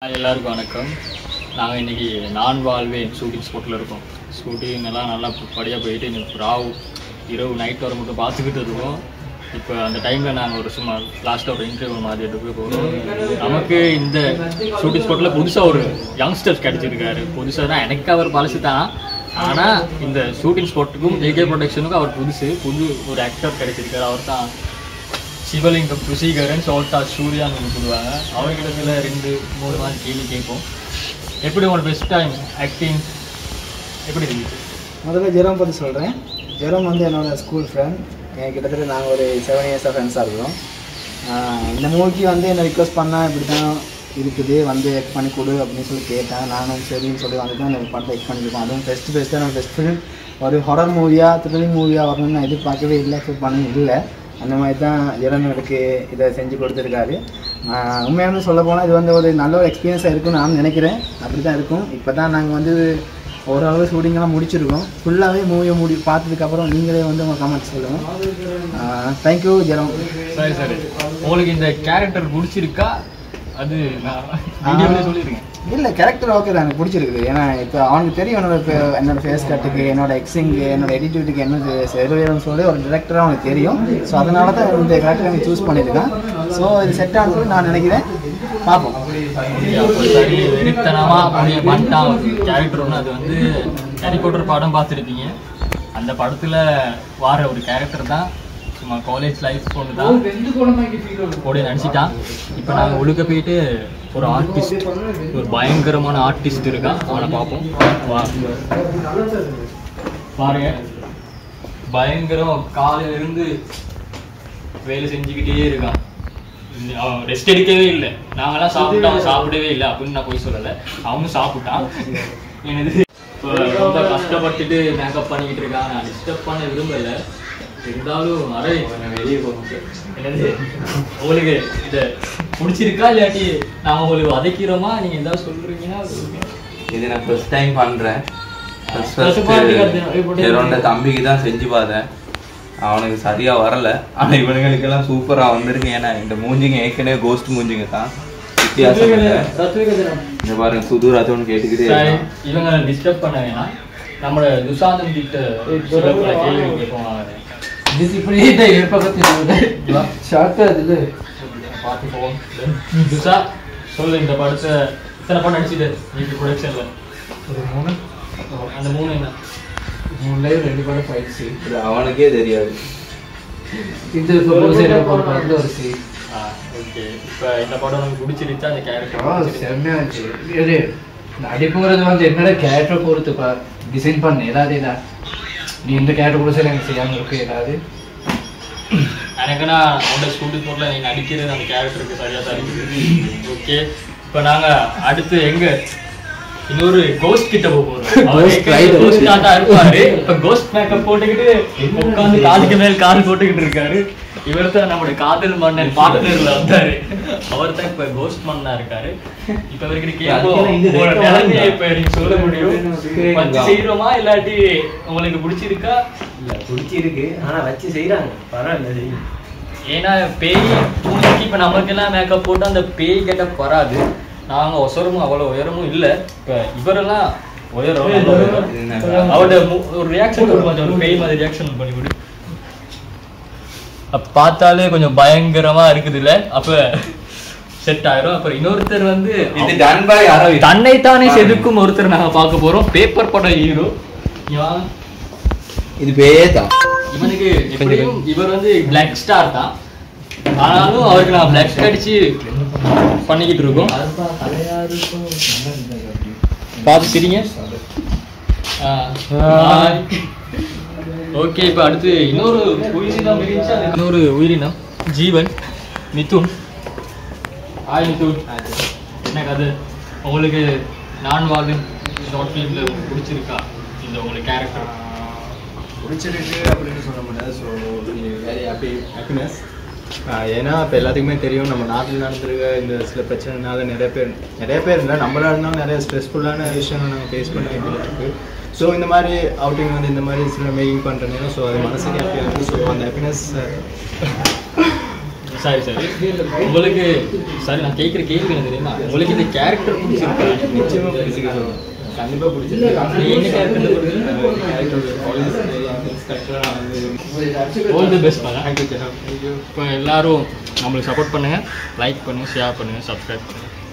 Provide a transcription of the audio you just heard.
Hi எல்லாருக்கும் வணக்கம் நாங்கள் இன்னைக்கு நான் வாழ்வேன் ஷூட்டிங் ஸ்பாட்டில் இருக்கோம் ஷூட்டிங் எல்லாம் நல்லா படியாக போயிட்டு இன்னைக்கு ராவு இரவு நைட் வர மட்டும் பார்த்துக்கிட்டு இருக்கோம் இப்போ அந்த டைமில் நாங்கள் ஒரு சும்மா லாஸ்ட்டாக ஒரு இன்டர்வியூ மாதிரி எடுக்க போகிறோம் நமக்கு இந்த ஷூட்டிங் ஸ்பாட்டில் புதுசாக ஒரு யங்ஸ்டர்ஸ் கிடச்சிருக்காரு புதுசாக தான் எனக்கு அவர் பழசு தான் ஆனால் இந்த ஷூட்டிங் ஸ்பாட்டுக்கும் ஜேகே ப்ரொடக்ஷனுக்கும் அவர் புதுசு புது ஒரு ஆக்டர் கிடைச்சிருக்காரு அவர் தான் சிவலிங்கம் குசிகரன் சோல்டா சூர்யான்னு ஒன்று சொல்லுவாங்க அவர்கிட்ட சில ரெண்டு மூணு மாதிரி கேள்வி கேட்போம் எப்படி உங்களோட பெஸ்ட் டைம் ஆக்டிங் எப்படி இருந்துச்சு முதல்ல ஜெரோம் பற்றி சொல்கிறேன் ஜெரோம் வந்து என்னோட ஸ்கூல் ஃப்ரெண்ட் கிட்டத்தட்ட நாங்கள் ஒரு செவன் இயர்ஸாக ஃப்ரெண்ட்ஸாக இருக்கிறோம் ஆஹ் இந்த மூவிக்கு வந்து என்னை ரிக்வஸ்ட் பண்ணால் இப்படி தான் இருக்குது வந்து எக் பண்ணி கொடு அப்படின்னு சொல்லி கேட்டேன் நானும் சரின்னு சொல்லி வந்து தான் இந்த படத்தை எக் பண்ணியிருக்கோம் அதுவும் பெஸ்ட் பெஸ்ட்டாக நம்ம பெஸ்ட் ஃபிலிம் ஒரு ஹொரர் மூவியாக த்ரில்லிங் மூவியாக வரணும்னு நான் எதிர்பார்க்கவே இல்லை எக்ஸ்பெக்ட் பண்ணவும் இல்லை அந்த மாதிரி தான் ஜெரன் எனக்கு இதை செஞ்சு கொடுத்துருக்காரு ஆஹ் உண்மையாலுமே சொல்ல போனால் இது வந்து ஒரு நல்ல ஒரு எக்ஸ்பீரியன்ஸாக இருக்கும்னு நான் நினைக்கிறேன் அப்படி தான் இருக்கும் இப்போ தான் நாங்கள் வந்து ஓரளவு ஷூட்டிங்கெல்லாம் முடிச்சிருக்கோம் ஃபுல்லாகவே மூவியை முடி பார்த்ததுக்கப்புறம் நீங்களே வந்து உங்கள் கமெண்ட் சொல்லுங்கள் தேங்க்யூ ஜெரம் சரி சரி உங்களுக்கு இந்த கேரக்டர் பிடிச்சிருக்கா அது நான் வீடியோவிலே சொல்லியிருக்கேன் இல்லை கேரக்டர் ஓகே தான் எனக்கு பிடிச்சிருக்குது ஏன்னா இப்போ அவனுக்கு தெரியும் என்னோட பே- என்னோட ஃபேஸ் கட்டுக்கு என்னோட எக்ஸிங்கு என்னோட எடிட்டிவிட்டிக்கு என்ன செருவேறும் சொல்லி ஒரு டிரெக்டராக அவனுக்கு தெரியும் ஸோ அதனால தான் இந்த கேரக்டர் எனக்கு சூஸ் பண்ணியிருக்கான் ஸோ இது செட் ஆகுதுன்னு நான் நினைக்கிறேன் பார்ப்போம் அப்போ சரி வெறித்தனமாக முடிய பண்ணிட்டான் கேரக்டர் ஒன்று அது வந்து ஹாரி பாட்டர் படம் பார்த்துருப்பீங்க அந்த படத்தில் வார ஒரு கேரக்டர் தான் சும்மா காலேஜ் லைஃப் ஒன்று தான் கூட நடிச்சிட்டான் இப்போ நாங்கள் ஒழுக்க போயிட்டு ஒரு ஆர்டிஸ்ட் ஒரு பயங்கரமான ஆர்டிஸ்ட் இருக்கான் அவனை பார்ப்போம் வா பாருங்க பயங்கரம் காலையில இருந்து வேலை செஞ்சுக்கிட்டே இருக்கான் இந்த- அவன் ரெஸ்ட் எடுக்கவே இல்லை நாங்கெல்லாம் சாப்பிட்டோம் அவன் சாப்பிடவே இல்லை அப்படின்னு நான் போய் சொல்லலை அவனும் சாப்பிட்டான் எனது இப்போ ரொம்ப கஷ்டப்பட்டுட்டு மேக்கப் பண்ணிக்கிட்டு இருக்கான் நான் டிஸ்டர்ப் பண்ண விரும்பல இருந்தாலும் அரை வெளியே போகணும் என்னது உங்களுக்கு இதை பிடிச்சிருக்கா இல்லாட்டி நான் உங்களுக்கு வதைக்கிறோமா நீங்கள் எதாவது சொல்றீங்கன்னா சொல்லுங்க இது நான் ஃபர்ஸ்ட் டைம் பண்றேன் ஃபர்ஸ்ட் first party கார்டு எப்படி என்னோட தம்பிக்கு தான் செஞ்சு பார்த்தேன் அவனுக்கு சரியா வரல ஆனா இவனுங்களுக்கெல்லாம் சூப்பரா வந்திருக்கு ஏன்னா இந்த மூஞ்சிங்க ஏற்கனவே கோஸ்ட் மூஞ்சிங்க தான் வித்தியாசம் இல்லை இந்த பாருங்க சுதூர் அதுவும் கேட்டுக்கிட்டே சரி, இருக்கான். இவங்க டிஸ்டர்ப் பண்ண வேணாம் நம்மளோட துசாந்தன் கிட்ட சில பல கேள்வி கேட்போம் வாங்க. பார்த்து போவோம் துசா சொல்லு இந்த படத்தை இத்தனை படம் நடிச்சுது வீட்டு ப்ரொடக்ஷன்ல அந்த மூணு என்ன இது அவனுக்கே தெரியாது ஆ ஓகே இப்போ இந்த படம் உங்களுக்கு பிடிச்சிருச்சா அந்த கேரக்டர் நடிப்புங்கிறது வந்து என்னோட கேரக்டர் பொறுத்துப்பா டிசைன் பண்ண ஏதாவது இதா நீ இந்த கேரக்டர் கூட சரி எனக்கு செய்யாம இருக்கு ஏதாவது எனக்குன்னா உன்னோட ஸ்கூலுக்கு போடல நீ நடிக்கிறது அந்த கேரக்டருக்கு சரியா தான் இருக்குது ஓகே இப்போ நாங்க அடுத்து எங்க இன்னொரு கோஸ்ட் கிட்ட போக போறோம் அவர் கோஸ்ட் தான் இருப்பாரு இப்ப கோஸ்ட் மேக்கப் போட்டுக்கிட்டு உட்காந்து காதுக்கு மேல் காது போட்டுக்கிட்டு இருக்காரு இவர் தான் நம்மளுடைய காதல் மன்னன் பார்ட்னர்ல வந்தாரு அவர் தான் இப்ப கோஸ்ட் மன்னா இருக்காரு இப்ப இவர்கிட்ட கேட்போம் உங்களோட நிலைமையை இப்ப நீங்க சொல்ல முடியும் வச்சு செய்யறோமா இல்லாட்டி உங்களுக்கு பிடிச்சிருக்கா இல்ல பிடிச்சிருக்கு ஆனா வச்சு செய்யறாங்க பரவாயில்ல செய்யும் ஏன்னா பேய் பூனைக்கு இப்போ நமக்கெல்லாம் மேக்கப் போட்டு அந்த பேய் கெட்டப் வராது நாங்கள் ஒசரமும் அவ்வளோ உயரமும் இல்லை இப்போ இவரெல்லாம் உயரம் நல்ல உயரம். அவரோட மு- ஒரு ரியாக்ஷன் கொஞ்சம் ஒரு பேய் மாதிரி ரியாக்ஷன் பண்ணி விடு அப்ப பார்த்தாலே கொஞ்சம் பயங்கரமா இருக்குதுல்ல அப்ப செட் ஆயிரும் அப்புறம் இன்னொருத்தர் வந்து இது டன் பை அரவிந்த் தன்னைத்தானே செதுக்கும் ஒருத்தர் நாங்க பார்க்க போறோம் பேப்பர் படம் ஹீரோ இது பேயே தான் இவனுக்கு எப்படியும் இவர் வந்து பிளாக் ஸ்டார் தான் ஆனாலும் அவருக்கு நான் பிளாக் அடிச்சு பண்ணிக்கிட்டு இருக்கோம் பார்த்து சிரிங்க ஓகே இப்போ அடுத்து இன்னொரு உயிரினம் இருந்துச்சு அது இன்னொரு உயிரினம் ஜீவன் மிதுன் ஹாய் மிதுன் என்ன கதை உங்களுக்கு நான் வாழ்வின் ஷார்ட் ஃபிலிமில் பிடிச்சிருக்கா இந்த உங்களுக்கு கேரக்டர் பிடிச்சிருக்கு அப்படின்னு சொல்ல முடியாது ஸோ வெரி ஹாப்பி ஹாப்பினஸ் ஏன்னா இப்போ எல்லாத்துக்குமே தெரியும் நம்ம நாட்டில் நடந்திருக்க இந்த சில பிரச்சனைனால நிறைய பேர் நிறைய பேர் இல்லை நம்மளா இருந்தாலும் நிறைய ஸ்ட்ரெஸ்ஃபுல்லான விஷயங்கள் நம்ம ஃபேஸ் பண்ண வேண்டியது இருக்குது ஸோ இந்த மாதிரி அவுட்டிங் வந்து இந்த மாதிரி சில மேக்கிங் பண்ணுற நேரம் ஸோ அது மனசுக்கு ஹாப்பியாக இருக்குது ஸோ அந்த ஹாப்பினஸ் சரி சரி உங்களுக்கு சரி நான் கேட்குற கேள்வி என்ன தெரியுமா உங்களுக்கு இந்த கேரக்டர் பிடிச்சிருக்கா நிச்சயமா பிடிச்சிருக்கு கண்டிப்பா பிடிச்சிருக்கு நீ என்ன கேரக்டர் ஆல் தி பெஸ்ட் பண்ண இப்போ எல்லாரும் நம்மளுக்கு சப்போர்ட் பண்ணுங்க லைக் பண்ணுங்க ஷேர் பண்ணுங்க சப்ஸ்கிரைப் பண்ணுங்க